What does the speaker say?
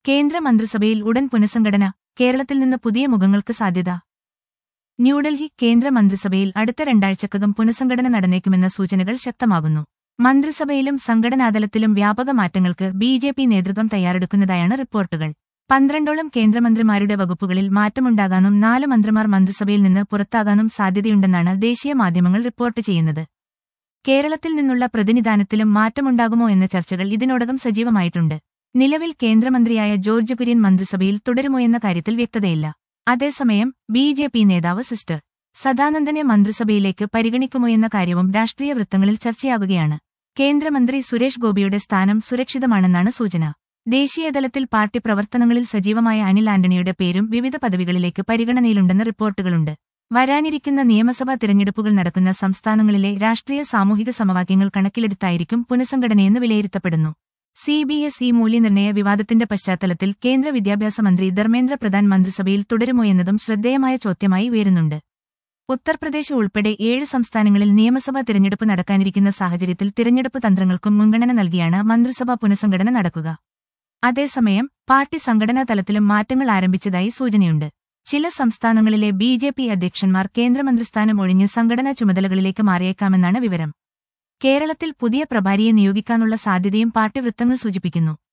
കേന്ദ്ര മന്ത്രിസഭയിൽ ഉടൻ പുനഃസംഘടന കേരളത്തിൽ നിന്ന് പുതിയ മുഖങ്ങൾക്ക് സാധ്യത ന്യൂഡൽഹി കേന്ദ്ര മന്ത്രിസഭയിൽ അടുത്ത രണ്ടാഴ്ചക്കകം പുനഃസംഘടന നടന്നേക്കുമെന്ന സൂചനകൾ ശക്തമാകുന്നു മന്ത്രിസഭയിലും സംഘടനാതലത്തിലും വ്യാപക മാറ്റങ്ങൾക്ക് ബി ജെ പി നേതൃത്വം തയ്യാറെടുക്കുന്നതായാണ് റിപ്പോർട്ടുകൾ പന്ത്രണ്ടോളം കേന്ദ്രമന്ത്രിമാരുടെ വകുപ്പുകളിൽ മാറ്റമുണ്ടാകാനും നാല് മന്ത്രിമാർ മന്ത്രിസഭയിൽ നിന്ന് പുറത്താകാനും സാധ്യതയുണ്ടെന്നാണ് ദേശീയ മാധ്യമങ്ങൾ റിപ്പോർട്ട് ചെയ്യുന്നത് കേരളത്തിൽ നിന്നുള്ള പ്രതിനിധാനത്തിലും മാറ്റമുണ്ടാകുമോ എന്ന ചർച്ചകൾ ഇതിനോടകം സജീവമായിട്ടുണ്ട് നിലവിൽ കേന്ദ്രമന്ത്രിയായ ജോർജ് കുര്യൻ മന്ത്രിസഭയിൽ തുടരുമോ എന്ന കാര്യത്തിൽ വ്യക്തതയില്ല അതേസമയം ബി ജെ പി നേതാവ് സിസ്റ്റർ സദാനന്ദനെ മന്ത്രിസഭയിലേക്ക് പരിഗണിക്കുമോ എന്ന കാര്യവും രാഷ്ട്രീയ വൃത്തങ്ങളിൽ ചർച്ചയാകുകയാണ് കേന്ദ്രമന്ത്രി സുരേഷ് ഗോപിയുടെ സ്ഥാനം സുരക്ഷിതമാണെന്നാണ് സൂചന ദേശീയതലത്തിൽ പാർട്ടി പ്രവർത്തനങ്ങളിൽ സജീവമായ അനിൽ ആന്റണിയുടെ പേരും വിവിധ പദവികളിലേക്ക് പരിഗണനയിലുണ്ടെന്ന് റിപ്പോർട്ടുകളുണ്ട് വരാനിരിക്കുന്ന നിയമസഭാ തിരഞ്ഞെടുപ്പുകൾ നടക്കുന്ന സംസ്ഥാനങ്ങളിലെ രാഷ്ട്രീയ സാമൂഹിക സമവാക്യങ്ങൾ കണക്കിലെടുത്തായിരിക്കും പുനഃസംഘടനയെന്ന് വിലയിരുത്തപ്പെടുന്നു സി ബി എസ് ഇ മൂല്യനിർണ്ണയ വിവാദത്തിന്റെ പശ്ചാത്തലത്തിൽ കേന്ദ്ര വിദ്യാഭ്യാസ മന്ത്രി ധർമ്മേന്ദ്ര പ്രധാൻ മന്ത്രിസഭയിൽ തുടരുമോ എന്നതും ശ്രദ്ധേയമായ ചോദ്യമായി ഉയരുന്നുണ്ട് ഉത്തർപ്രദേശ് ഉൾപ്പെടെ ഏഴ് സംസ്ഥാനങ്ങളിൽ നിയമസഭാ തിരഞ്ഞെടുപ്പ് നടക്കാനിരിക്കുന്ന സാഹചര്യത്തിൽ തിരഞ്ഞെടുപ്പ് തന്ത്രങ്ങൾക്കും മുൻഗണന നൽകിയാണ് മന്ത്രിസഭാ പുനഃസംഘടന നടക്കുക അതേസമയം പാർട്ടി സംഘടനാ തലത്തിലും മാറ്റങ്ങൾ ആരംഭിച്ചതായി സൂചനയുണ്ട് ചില സംസ്ഥാനങ്ങളിലെ ബി ജെ പി അധ്യക്ഷന്മാർ കേന്ദ്രമന്ത്രിസ്ഥാനം ഒഴിഞ്ഞ് സംഘടനാ ചുമതലകളിലേക്ക് മാറിയേക്കാമെന്നാണ് വിവരം കേരളത്തിൽ പുതിയ പ്രഭാരിയെ നിയോഗിക്കാനുള്ള സാധ്യതയും പാർട്ടി വൃത്തങ്ങൾ സൂചിപ്പിക്കുന്നു